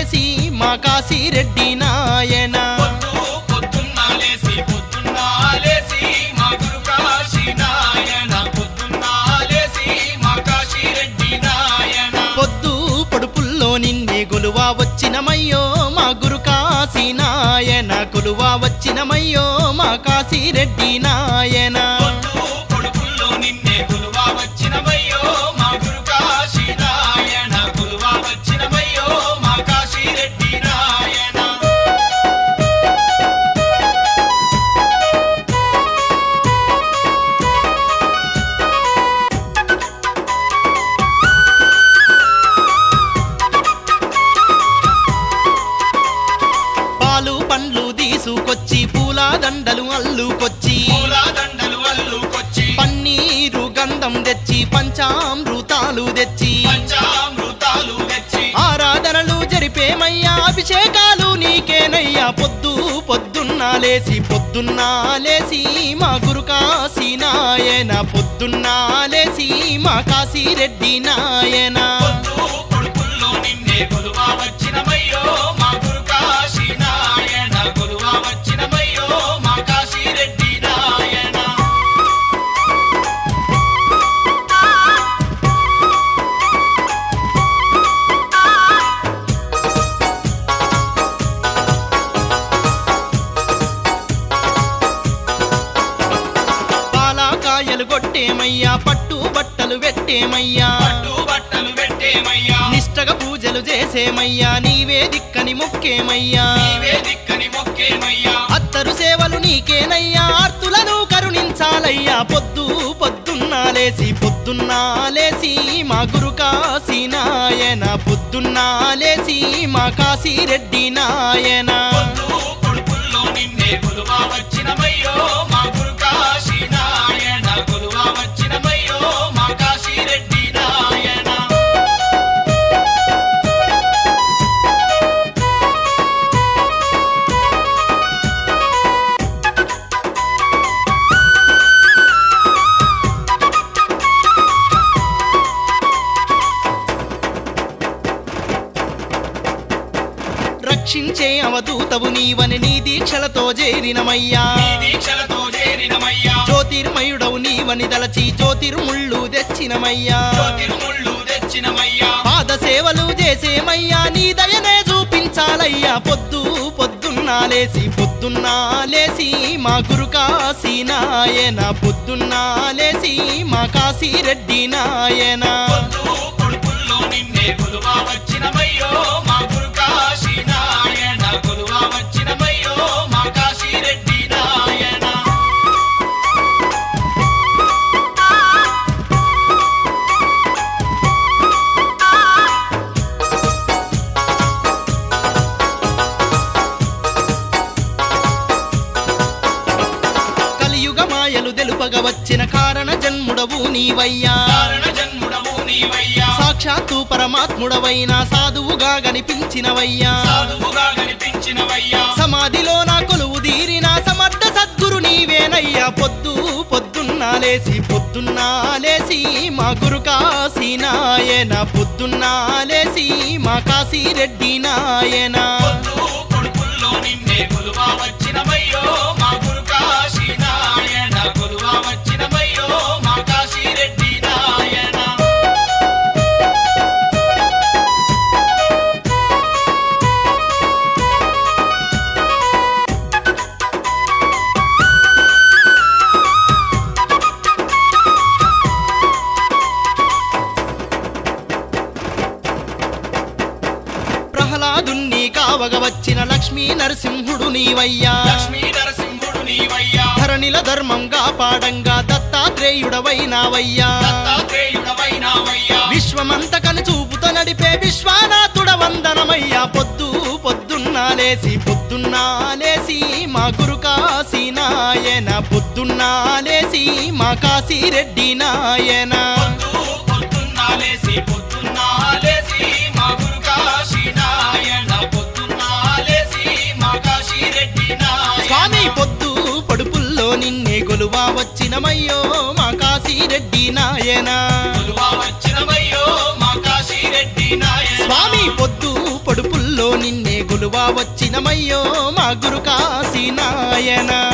లేసి మా కాశీరెడ్డి నాయన పొద్దు పొద్దున్న లేసి పొద్దున్న లేసి మా గురు కాశీ నాయన పొద్దున్న లేసి మా కాశీ రెడ్డి నాయన పొద్దు పొడుపుల్లో నిన్నే గొలువా వచ్చినమయ్యో మా గురు కాశీ నాయన కొలువా వచ్చినమయ్యో మా కాశీరెడ్డి నాయన పొద్దు పొడుపుల్లో నిన్నే కొలువా వచ్చినమయ్యో మా గురు కాశీ నాయన కొలువా వచ్చినమయ్యో మా కాశీ రెడ్డి నాయన పాలు పండ్లు తీసుకొచ్చి పూల దండలు అల్లుకొచ్చి పూల దండలు అల్లుకొచ్చి పన్నీరు గంధం తెచ్చి పంచామృతాలు తెచ్చి పంచామృతాలు తెచ్చి ఆరాధనలు జరిపేమయ్యా అభిషేకాలు నీకేనయ్యా పొద్దు పొద్దున్న లేసి పొద్దున్న లేసి మా గురు కాశీ నాయన పొద్దున్న లేసి మా కాశీరెడ్డి నాయన పొద్దు పొడుపుల్లో నిన్నే కొలువా వచ్చినమయ్యో మా గురు కాశీ నాయన కొలువా వచ్చినమయ్యో మా కాశీ రెడ్డి నాయన పాలకాయలు కొట్టేమయ్యా పట్టు బట్టలు పెట్టేమయ్యా పట్టు బట్టలు పెట్టేమయ్యా నిష్టగా పూజలు చేసేమయ్యా నీవే దిక్కని మొక్కేమయ్యా నీవే దిక్కని మొక్కేమయ్యా అత్తరు సేవలు నీకేనయ్యా ఆర్తులను కరుణించాలయ్యా పొద్దు పొద్దున్న లేసి పొద్దున్న లేసి మా గురు కాశీ నాయన పొద్దున్న లేసి మా కాశీరెడ్డి నాయన పొద్దు పొడుపుల్లో నిన్నే కొలువా వచ్చినమయ్యో మా గురు కాశీ నాయన కొలువా వచ్చినమయ్యో మా కాశీ రెడ్డి నాయన రక్షించే అవధూతవు నీవని నీ దీక్షలతో చేరినమయ్యా నీ దీక్షలతో చేరినమయ్యా జ్యోతిర్మయుడవు నీవని దలచి జ్యోతిర్ముళ్ళు తెచ్చినమయ్యా జ్యోతిర్ముళ్ళు తెచ్చినమయ్యా పాద సేవలు చేసేమయ్యా నీ దయనే చూపించాలయ్యా పొద్దు పొద్దున్న లేసి పొద్దున్న లేసి మా గురు కాశీ నాయన పొద్దున్న లేసి మా కాశీరెడ్డి నాయన పొద్దు పొడుపుల్లో నిన్నే కొలువా వచ్చినమయ్యో మా గురు కాశీ నాయన కొలువా వచ్చినమయ్యో మా కాశీ రెడ్డి నాయన కలియుగ మాయలు తెలుపగ వచ్చిన కారణ జన్ముడవు నీవయ్యా కారణ జన్ముడవు నీవయ్యా సాక్షాత్తు పరమాత్ముడవైన సాధువుగా గనిపించినవయ్యా సాధువుగా కనిపించినవయ్యా సమాధిలో నా కొలువు తీరిన సమర్థ సద్గురు నీవేనయ్యా పొద్దు పొద్దున్న లేసి పొద్దున్న లేసి మా గురు కాశీ నాయన పొద్దున్న లేసి మా కాశీరెడ్డి నాయన పొద్దు పొడుపుల్లో నిన్నే కొలువా వచ్చినమయ్యో మా గురు కాశీ నాయన కొలువా వచ్చినమయ్యో మా కాశీ రెడ్డి నాయన ప్రహ్లాదుణ్ణి కావగ వచ్చిన లక్ష్మీ నరసింహుడు నీవయ్యా లక్ష్మీ నరసింహుడు నీవయ్యా ధరణిల ధర్మం కాపాడంగా దత్తాత్రేయుడవైనావయ్యా దత్తాత్రేయుడవైనావయ్యా విశ్వమంత కను చూపుతో నడిపే విశ్వానాథుడ వందనమయ్యా పొద్దు పొద్దున్న లేసి పొద్దున్న లేసి మా గురు కాశీ నాయన పొద్దున్న లేసి మా కాశీరెడ్డి నాయన పొద్దు పొద్దున్న లేసి పొద్దున్న లేసి మా గురు కాశీ నాయన పొద్దున్న లేసి మా కాశీ రెడ్డి నాయన స్వామి పొద్దు పడుపుల్లో నిన్నే గొలువా వచ్చినమయ్యో మా కాశీరెడ్డి నాయన కొలువా వచ్చినవయ్యో మా కాశీ రెడ్డి నాయన స్వామి పొద్దు పడుపుల్లో కొలువా వచ్చినమయ్యో మా గురు కాశీనాయన